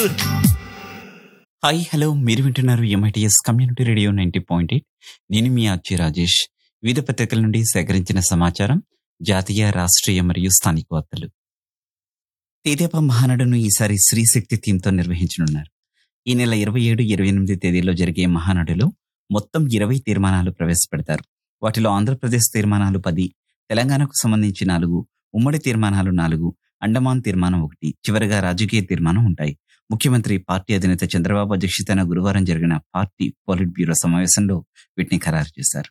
hi hello మీరు వింటున్నారు MITS community radio ninety point eight నేను మీ అచ్చి రాజేష్ వివిధ పత్రికల నుండి సేకరించిన సమాచారం జాతీయ రాష్ట్రీయ మరియు స్థానిక వార్తలు తేదేపా మహానాడును ఈసారి శ్రీశక్తి థీమ్తో నిర్వహించనున్నారు ఈ నెల ఇరవై ఏడు ఇరవై ఎనిమిది తేదీలో జరిగే మహానాడులో మొత్తం ఇరవై తీర్మానాలు ప్రవేశపెడతారు వాటిలో ఆంధ్రప్రదేశ్ తీర్మానాలు పది తెలంగాణకు సంబంధించి నాలుగు ఉమ్మడి తీర్మానాలు నాలుగు అండమాన్ తీర్మానం ఒకటి చివరిగా రాజకీయ తీర్మానం ఉంటాయి ముఖ్యమంత్రి పార్టీ అధినేత చంద్రబాబు అధ్యక్షతన గురువారం జరిగిన పార్టీ పోలిట్ బ్యూరో సమావేశంలో వీటిని ఖరారు చేశారు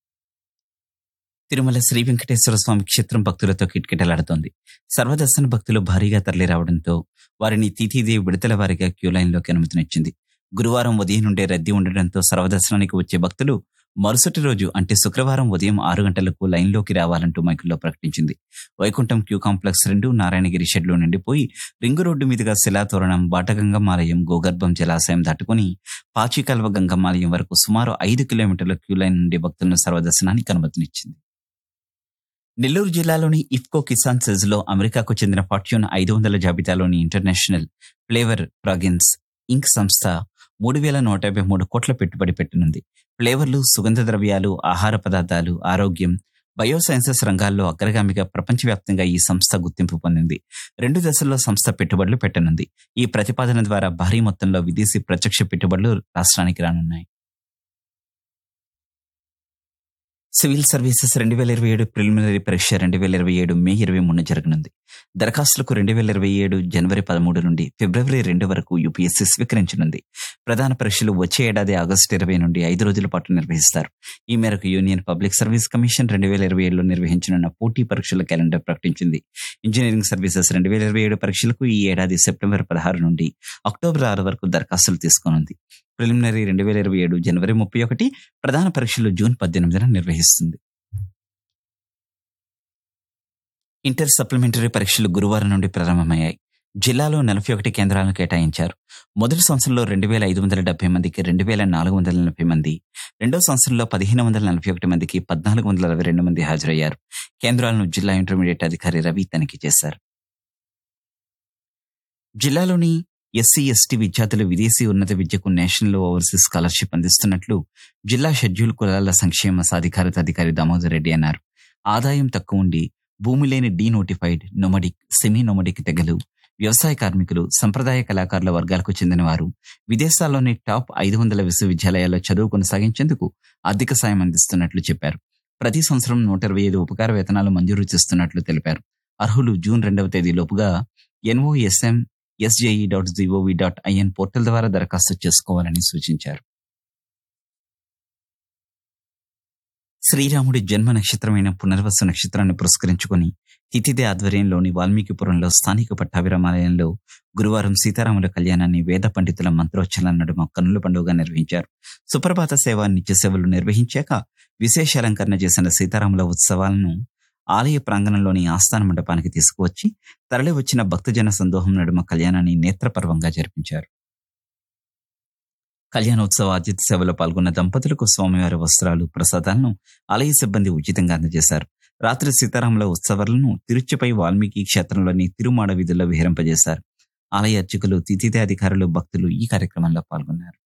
తిరుమల శ్రీ వెంకటేశ్వర స్వామి క్షేత్రం భక్తులతో కిటకిటలాడుతోంది సర్వదర్శన భక్తులు భారీగా తరలిరావడంతో వారిని తిథిదేవి విడతల వారిగా క్యూ లైన్లోకి అనుమతినిచ్చింది గురువారం ఉదయం నుండే రద్దీ ఉండడంతో సర్వదర్శనానికి వచ్చే భక్తులు మరుసటి రోజు అంటే శుక్రవారం ఉదయం ఆరు గంటలకు లైన్లోకి రావాలంటూ మైకుల్లో ప్రకటించింది వైకుంఠం క్యూ కాంప్లెక్స్ రెండు నారాయణగిరి షెడ్లో నిండిపోయి రింగు రోడ్డు మీదుగా శిలాతోరణం బాటగంగమాలయం గోగర్భం జలాశయం దాటుకుని పాచికల్వ గంగమాలయం వరకు సుమారు ఐదు కిలోమీటర్ల క్యూ లైన్ నుండి భక్తులను సర్వదర్శనానికి అనుమతినిచ్చింది నెల్లూరు జిల్లాలోని ఇఫ్కో కిసాన్ సెజ్ లో అమెరికాకు చెందిన ఫార్చ్యూన్ ఐదు వందల జాబితాలోని ఇంటర్నేషనల్ ఫ్లేవర్ ప్రాగిన్స్ ఇంక్ సంస్థ మూడు వేల నూట యాభై మూడు కోట్ల పెట్టుబడి పెట్టనుంది ఫ్లేవర్లు సుగంధ ద్రవ్యాలు ఆహార పదార్థాలు ఆరోగ్యం బయోసైన్సెస్ రంగాల్లో అగ్రగామిగా ప్రపంచవ్యాప్తంగా ఈ సంస్థ గుర్తింపు పొందింది రెండు దశల్లో సంస్థ పెట్టుబడులు పెట్టనుంది ఈ ప్రతిపాదన ద్వారా భారీ మొత్తంలో విదేశీ ప్రత్యక్ష పెట్టుబడులు రాష్ట్రానికి రానున్నాయి సివిల్ సర్వీసెస్ రెండు వేల ఇరవై ఏడు ప్రిలిమినరీ పరీక్ష రెండు వేల ఇరవై ఏడు మే ఇరవై మూడున జరగనుంది దరఖాస్తులకు రెండు వేల ఇరవై ఏడు జనవరి పదమూడు నుండి ఫిబ్రవరి రెండు వరకు యూపీఎస్సీ స్వీకరించనుంది ప్రధాన పరీక్షలు వచ్చే ఏడాది ఆగస్టు ఇరవై నుండి ఐదు రోజుల పాటు నిర్వహిస్తారు ఈ మేరకు యూనియన్ పబ్లిక్ సర్వీస్ కమిషన్ రెండు వేల ఇరవై ఏడులో నిర్వహించనున్న పోటీ పరీక్షల క్యాలెండర్ ప్రకటించింది ఇంజనీరింగ్ సర్వీసెస్ రెండు వేల ఇరవై ఏడు పరీక్షలకు ఈ ఏడాది సెప్టెంబర్ పదహారు నుండి అక్టోబర్ ఆరు వరకు దరఖాస్తులు తీసుకోనుంది ప్రిలిమినరీ రెండు వేల ఇరవై ఏడు జనవరి ముప్పై ఒకటి ప్రధాన పరీక్షలు జూన్ పద్దెనిమిదిన నిర్వహిస్తుంది ఇంటర్ సప్లిమెంటరీ పరీక్షలు గురువారం నుండి ప్రారంభమయ్యాయి జిల్లాలో నలభై ఒకటి కేంద్రాలను కేటాయించారు మొదటి సంవత్సరంలో రెండు వేల ఐదు వందల డెబ్బై మందికి రెండు వేల నాలుగు వందల నలభై మంది రెండో సంవత్సరంలో పదిహేను వందల నలభై ఒకటి మందికి పద్నాలుగు వందల అరవై రెండు మంది హాజరయ్యారు కేంద్రాలను జిల్లా ఇంటర్మీడియట్ అధికారి రవి తనిఖీ చేశారు జిల్లాలోని ఎస్సీ ఎస్టీ విద్యార్థులు విదేశీ ఉన్నత విద్యకు నేషనల్ ఓవర్సీస్ స్కాలర్షిప్ అందిస్తున్నట్లు జిల్లా షెడ్యూల్ కులాల సంక్షేమ సాధికారత అధికారి దామోదర్ రెడ్డి అన్నారు ఆదాయం తక్కువ ఉండి భూమి లేని డీనోటిఫైడ్ నొమడిక్ సెమీ నొమడిక్ తెగలు వ్యవసాయ కార్మికులు సంప్రదాయ కళాకారుల వర్గాలకు చెందిన వారు విదేశాల్లోని టాప్ ఐదు వందల విశ్వవిద్యాలయాల్లో చదువు కొనసాగించేందుకు ఆర్థిక సాయం అందిస్తున్నట్లు చెప్పారు ప్రతి సంవత్సరం నూట ఇరవై ఐదు ఉపకార వేతనాలు మంజూరు చేస్తున్నట్లు తెలిపారు అర్హులు జూన్ రెండవ తేదీలోపుగా NOSM SJE dot GOV dot IN portal ద్వారా దరఖాస్తు చేసుకోవాలని సూచించారు శ్రీరాముడి జన్మ నక్షత్రమైన పునర్వసు నక్షత్రాన్ని పురస్కరించుకొని తిథిదే ఆధ్వర్యంలోని వాల్మీకిపురంలో స్థానిక పట్టాభిరామాలయంలో గురువారం సీతారాముల కళ్యాణాన్ని వేద పండితుల మంత్రోచ్చల నడుమ కన్నుల పండుగగా నిర్వహించారు సుప్రభాత సేవ నిత్య సేవలు నిర్వహించాక విశేష అలంకరణ చేసిన సీతారాముల ఉత్సవాలను ఆలయ ప్రాంగణంలోని ఆస్థాన మండపానికి తీసుకువచ్చి తరలి వచ్చిన భక్తజన సందోహం నడుమ కళ్యాణాన్ని నేత్రపర్వంగా జరిపించారు కళ్యాణోత్సవ ఆతిథ్య సేవలో పాల్గొన్న దంపతులకు స్వామివారి వస్త్రాలు ప్రసాదాలను ఆలయ సిబ్బంది ఉచితంగా అందజేశారు రాత్రి సీతారాముల ఉత్సవాలను తిరుచిపై వాల్మీకి క్షేత్రంలోని తిరుమాడ వీధుల్లో విహరింపజేశారు ఆలయ అర్చకులు తిథితే అధికారులు భక్తులు ఈ కార్యక్రమంలో పాల్గొన్నారు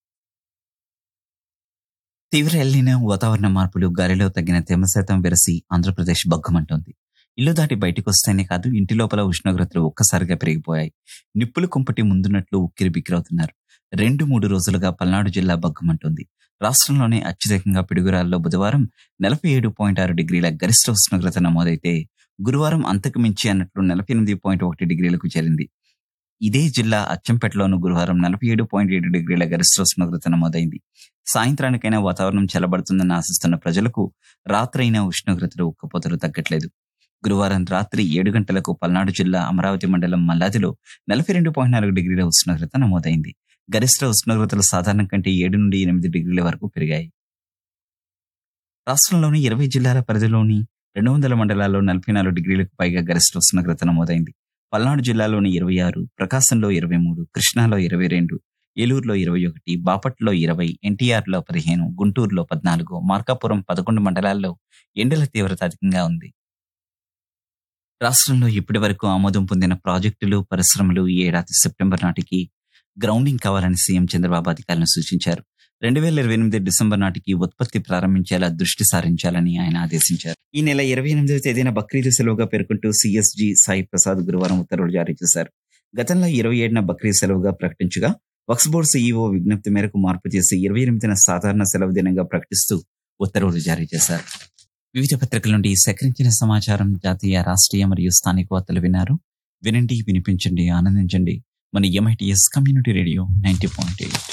తీవ్ర ఎల్లిన వాతావరణ మార్పులు గాలిలో తగ్గిన తేమ శాతం వెరసి ఆంధ్రప్రదేశ్ బగ్గమంటోంది ఇల్లు దాటి బయటకు వస్తేనే కాదు ఇంటి లోపల ఉష్ణోగ్రతలు ఒక్కసారిగా పెరిగిపోయాయి నిప్పులు కుంపటి ముందున్నట్లు ఉక్కిరి బిక్కిరవుతున్నారు రెండు మూడు రోజులుగా పల్నాడు జిల్లా బగ్గమంటోంది రాష్ట్రంలోనే అత్యధికంగా పిడుగురాల్లో బుధవారం నలభై ఏడు పాయింట్ ఆరు డిగ్రీల గరిష్ట ఉష్ణోగ్రత నమోదైతే గురువారం అంతకు మించి అన్నట్లు నలభై ఎనిమిది పాయింట్ ఒకటి డిగ్రీలకు చేరింది ఇదే జిల్లా అచ్చంపేటలోను గురువారం నలభై ఏడు పాయింట్ ఏడు డిగ్రీల గరిష్ట ఉష్ణోగ్రత నమోదైంది సాయంత్రానికైనా వాతావరణం చల్లబడుతుందని ఆశిస్తున్న ప్రజలకు రాత్రైనా ఉష్ణోగ్రతలు ఉక్కపోతలు తగ్గట్లేదు గురువారం రాత్రి ఏడు గంటలకు పల్నాడు జిల్లా అమరావతి మండలం మల్లాదిలో నలభై రెండు పాయింట్ నాలుగు డిగ్రీల ఉష్ణోగ్రత నమోదైంది గరిష్ట ఉష్ణోగ్రతలు సాధారణం కంటే ఏడు నుండి ఎనిమిది డిగ్రీల వరకు పెరిగాయి రాష్ట్రంలోని ఇరవై జిల్లాల పరిధిలోని రెండు వందల మండలాల్లో నలభై నాలుగు డిగ్రీలకు పైగా గరిష్ట ఉష్ణోగ్రత నమోదైంది పల్నాడు జిల్లాలోని ఇరవై ఆరు ప్రకాశంలో ఇరవై మూడు కృష్ణాలో ఇరవై రెండు ఏలూరులో ఇరవై ఒకటి బాపట్లో ఇరవై ఎన్టీఆర్లో పదిహేను గుంటూరులో పద్నాలుగు మార్కాపురం పదకొండు మండలాల్లో ఎండల తీవ్రత అధికంగా ఉంది రాష్ట్రంలో ఇప్పటి వరకు ఆమోదం పొందిన ప్రాజెక్టులు పరిశ్రమలు ఈ ఏడాది సెప్టెంబర్ నాటికి గ్రౌండింగ్ కావాలని సీఎం చంద్రబాబు అధికారులను సూచించారు రెండు వేల ఇరవై ఎనిమిది డిసెంబర్ నాటికి ఉత్పత్తి ప్రారంభించేలా దృష్టి సారించాలని ఆయన ఆదేశించారు ఈ నెల ఇరవై ఎనిమిదవ తేదీన బక్రీద్ సెలవుగా పేర్కొంటూ సిఎస్జి సాయి ప్రసాద్ గురువారం ఉత్తర్వులు జారీ చేశారు గతంలో ఇరవై ఏడున బక్రీద్ సెలవుగా ప్రకటించగా వక్స్ బోర్డు సీఈఓ విజ్ఞప్తి మేరకు మార్పు చేసి ఇరవై ఎనిమిదిన సాధారణ సెలవు దినంగా ప్రకటిస్తూ ఉత్తర్వులు జారీ చేశారు వివిధ పత్రికల నుండి సేకరించిన సమాచారం జాతీయ రాష్ట్రీయ మరియు స్థానిక వార్తలు విన్నారు వినండి వినిపించండి ఆనందించండి మన MITS community radio ninety point eight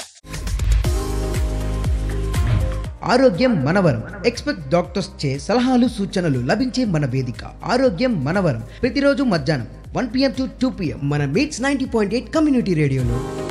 ఆరోగ్యం మనవరం ఎక్స్పెక్ట్ డాక్టర్స్ చే సలహాలు సూచనలు లభించే మన వేదిక ఆరోగ్యం మనవరం ప్రతిరోజు మధ్యాహ్నం one PM to two PM మన MITS ninety point eight community రేడియోలో